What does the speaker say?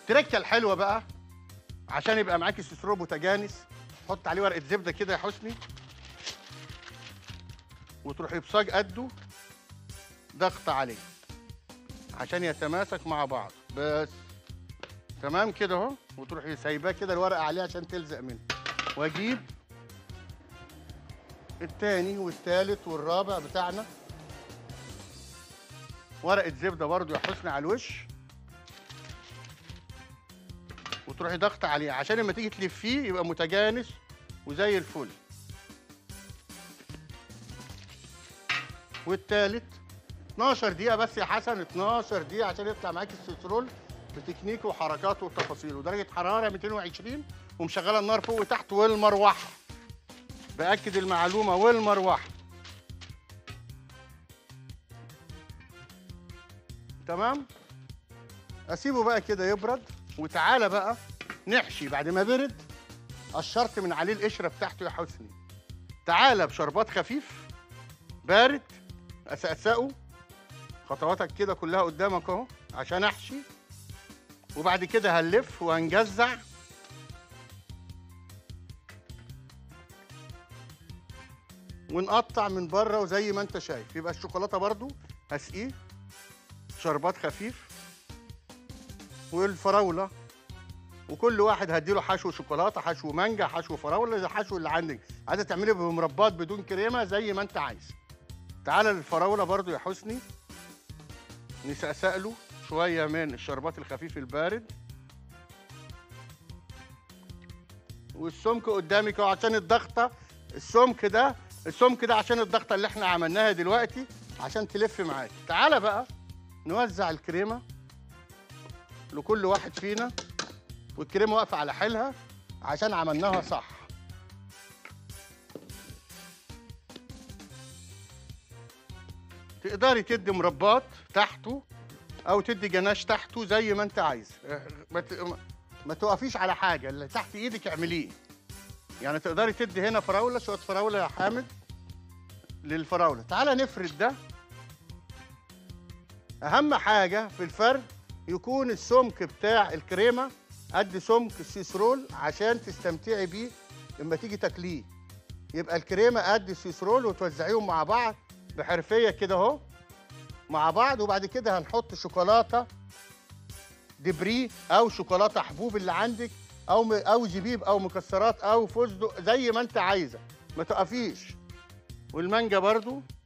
التركه الحلوه بقى عشان يبقى معاكي سسرو متجانس حط عليه ورقه زبده كده يا حسني وتروحي بصاج قده ضغط عليه عشان يتماسك مع بعض بس تمام كده اهو وتروحي سايباه كده الورقه عليه عشان تلزق منه واجيب التاني والتالت والرابع بتاعنا ورقه زبده برضو يا حسني على الوش وتروحي ضغط عليه عشان لما تيجي تلفيه يبقى متجانس وزي الفل والتالت 12 دقيقة بس يا حسن 12 دقيقة عشان يطلع معاك السيترول بتكنيكه وحركاته وتفاصيله ودرجة حرارة 220 ومشغلة النار فوق وتحت والمروحة بأكد المعلومة والمروحة تمام اسيبه بقى كده يبرد وتعالى بقى نحشي بعد ما برد قشرت من عليه القشره بتاعته يا حسني تعالى بشربات خفيف بارد اسقسقه خطواتك كده كلها قدامك اهو عشان احشي وبعد كده هنلف وهنجزع ونقطع من بره وزي ما انت شايف يبقى الشوكولاته برضو هسقيه شربات خفيف والفراوله وكل واحد هديله حشو شوكولاته حشو مانجا حشو فراوله زي الحشو اللي عندك عايزه تعملي بمربات بدون كريمه زي ما انت عايز تعالى للفراوله برضو يا حسني نسقسق له شويه من الشربات الخفيف البارد والسمك قدامك اهو عشان الضغطه السمك ده السمك ده عشان الضغطه اللي احنا عملناها دلوقتي عشان تلف معاك تعالى بقى نوزع الكريمه لكل واحد فينا والكريمه واقفه على حيلها عشان عملناها صح تقدري تدي مربات تحته او تدي جناش تحته زي ما انت عايز اه، ما ت- ما توقفيش على حاجه اللي تحت ايدك اعمليه يعني تقدري تدي هنا فراوله شويه فراوله يا حامد للفراوله تعالى نفرد ده اهم حاجه في الفرد يكون السمك بتاع الكريمه قد سمك السيسرول عشان تستمتعي بيه لما تيجي تاكليه يبقى الكريمه قد السيسرول وتوزعيهم مع بعض بحرفيه كده اهو مع بعض وبعد كده هنحط شوكولاته دبري او شوكولاته حبوب اللي عندك او م- او زبيب او مكسرات او فستق زي ما انت عايزه ما تقفيش والمانجا برضو